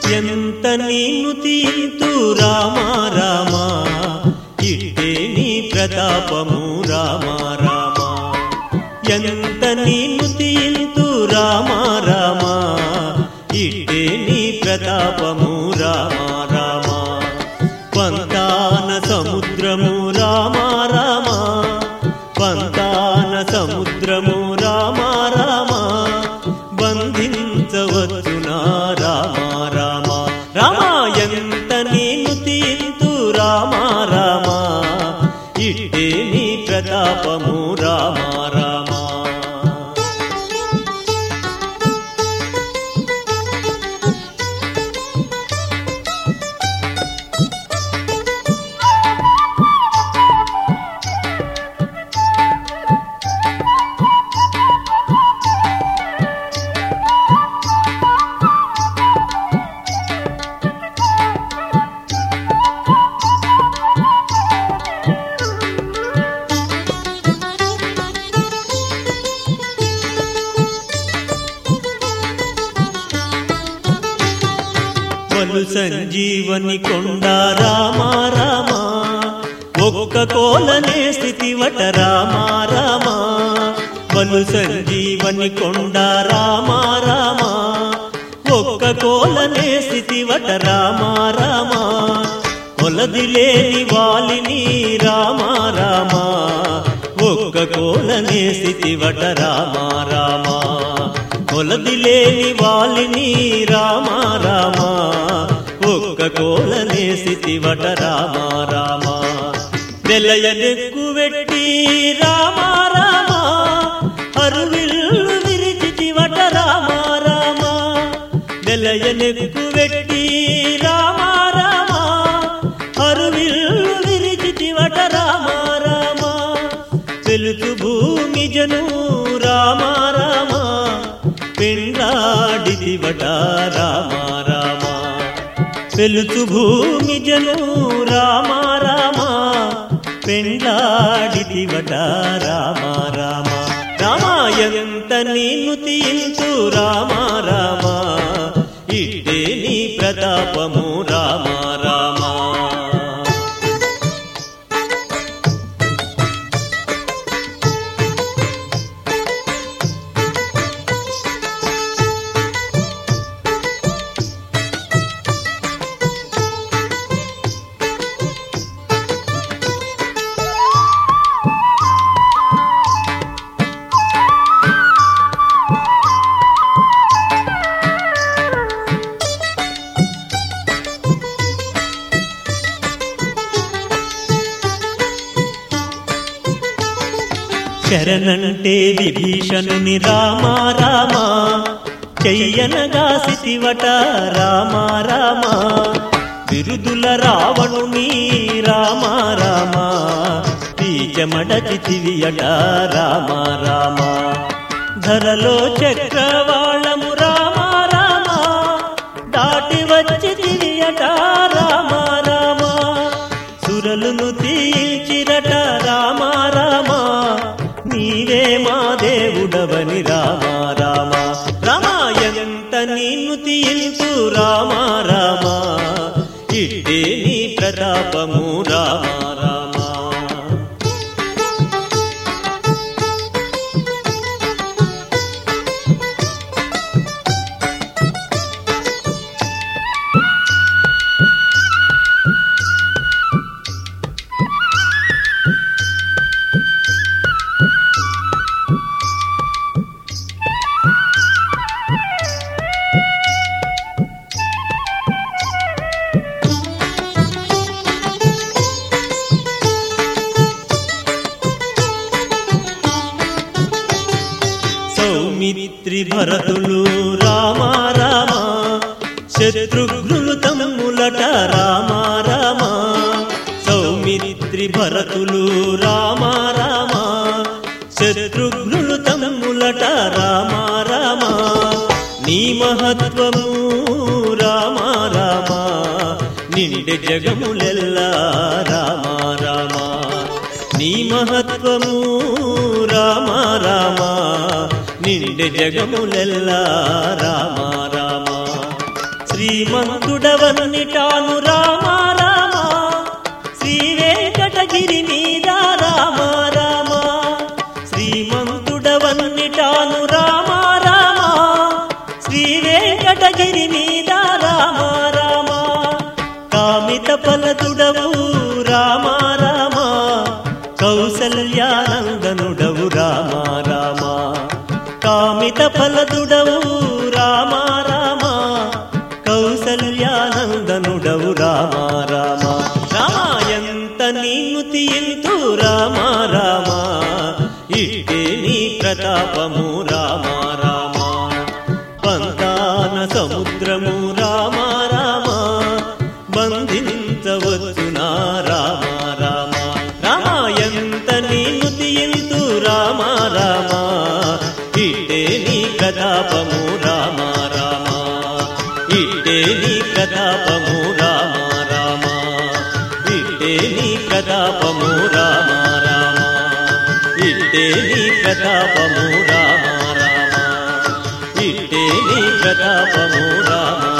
ఎంత నిన్ను తీంతు రామ రామ ఇట్టే నీ ప్రతాపము రామ రామ ఎంత నిన్ను తీంతు రామ రామ ఇట్టే నీ ప్రతాపము రామ రామ పంతాన సముద్రము రామ రామ పంతాన సముద్రము రామ రామ బంధించవచ్చునా రామ రామ రామ ఎంత నేను తీంతు రామ రామ ఇట్టే నీ ప్రతాపము రామ రామ వలు సంజీవని కొండ రామ రామ ఒక్క కోలనే స్థితి వట రామ రామ వలు సంజీవని కొండ రామ రామ ఒక్క కోలనే స్థితి వట రామ రామ కొలది లేని వాలిని రామ రామ ఒక్క కోలనే స్థితి వట రామ రామ కొలది లేని వాలిని రామ రామ ఒక్క కోలనే స్థితివట రామ రామ వెలయనెక్కు వెట్టి రామ రామ అరువిల్లు విరిచితివట రామ రామ వెలయనెక్కు వెట్టి రామ రామ అరువిల్లు విరిచితివట రామ రామ తెలుసు భూమి జను రామ రామ పెండ్లాడిదివట రామ రామ తెలుసు భూమి జను రామ రామ పెండ్లాడిదివట రామ రామ రామ ఎంత నిన్ను తీంతు రామ రామ ఇట్టే నీ ప్రతాపము రామ రామ శరణంటే విభీషణుని రామ రామ చెయ్యనగా సితివట రామ రామ బిరుదుల రావణుని రామ రామ పీచమడచితివియట రామ రామ ధరలో చక్రవాళము రామ రామ దాటి వచ్చి తిరియట రామ రామ సురలును తీల్చిరట రామ రామ నీవే మా దేవుడవని రామ రామ రామ ఎంత నిన్ను తీల్చు రామ రామ ఇట్టే నీ ప్రతాపము రామ రామ సౌమిత్రి భరతులు రామ రామ శత్రుఘ్నులు తమ్ములట రామ రామ సౌమిత్రి భరతులు రామ రామ శత్రుఘ్నులు తమ్ములట రామ రామ నీ మహత్వము రామ రామ నిండె జగములెల్లా రామ రామ నీ మహత్వము రామ రామ నిండె జగములెల్లా రామ రామ శ్రీ శ్రీమంతుడవన్నిటాను రామ రామ శ్రీ వెంకటగిరి మీద రామ రామ శ్రీమంతుడవన్నిటాను రామ రామ శ్రీ వెంకటగిరి మీద రామ రామ కామిత ఫలదుడవు రామ రామ కౌసల్యానందనుడవు రామ రామ కామిత ఫలదుడవు రామ రామ కౌసల్యానందనుడవు రామ రామ రామాయంత నిన్ను తీయంతు రామ రామ ఇట్టే నీ ప్రతాపము రామ రామ పంతాన సముద్రము రామ రామ బంధించవచ్చునా రామ రామ రామాయంత నీను తీయంతు రామ రామ ఇట్టే నీ ప్రతాపము రామ రామ ఇట్టే నీ ప్రతాపము రామ రామ ఇట్టే నీ ప్రతాపము రామ రామ ఇట్టే నీ ప్రతాపము రామ రామ ఇట్టే నీ ప్రతాపము రామ